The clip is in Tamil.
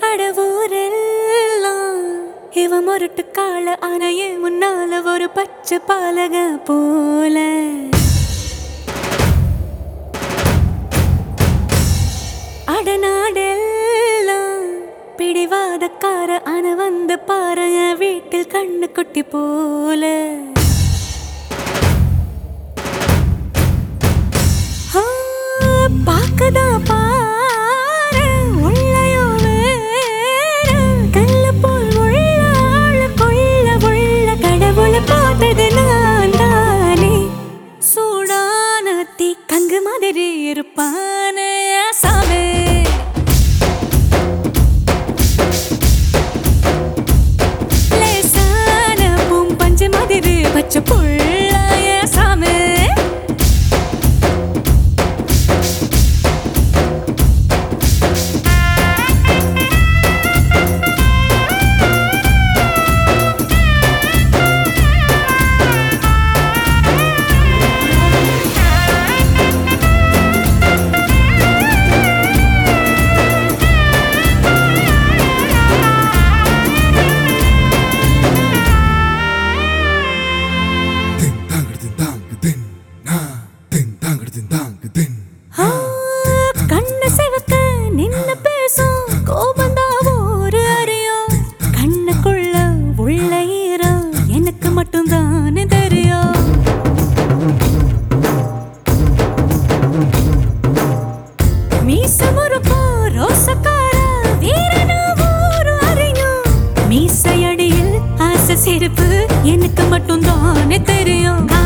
அட ஊரெல்லாம் இவ முரட்டு கால அணைய முன்னால ஒரு பச்சை பாலக போல அடநாடெல்லாம் பிடிவாதக்கார அன வந்து பாருங்க வீட்டில் கண்ணு குட்டி போல ஆ, பாக்கதா பாரு உள்ளயோ வேற கல்லு போல் உள்ள ஆள கொள்ள உள்ள கடவுளை பார்த்தது நான் தானே சூடான தீ கங்கு மாதிரி இருப்பானே சாமே லேசான பூம் பஞ்சு மாதிரி பச்சை புள்ளாய சாமே Din dang din dang din na din dang din dang din ஆ, கண்ணு சிவக்க நின்னு பேசும் கோபந்தான் ஒரு அறியும் கண்ணுக்குள்ள உள்ள ஈரம் எனக்கு மட்டும் தானே தெரியும் மீச முறுக்கோ ரோசக்கார வீரனா ஊரு அறியும் மீசையடியில் ஆசை சிரிப்பு எனக்கு மட்டும் தானே தெரியும்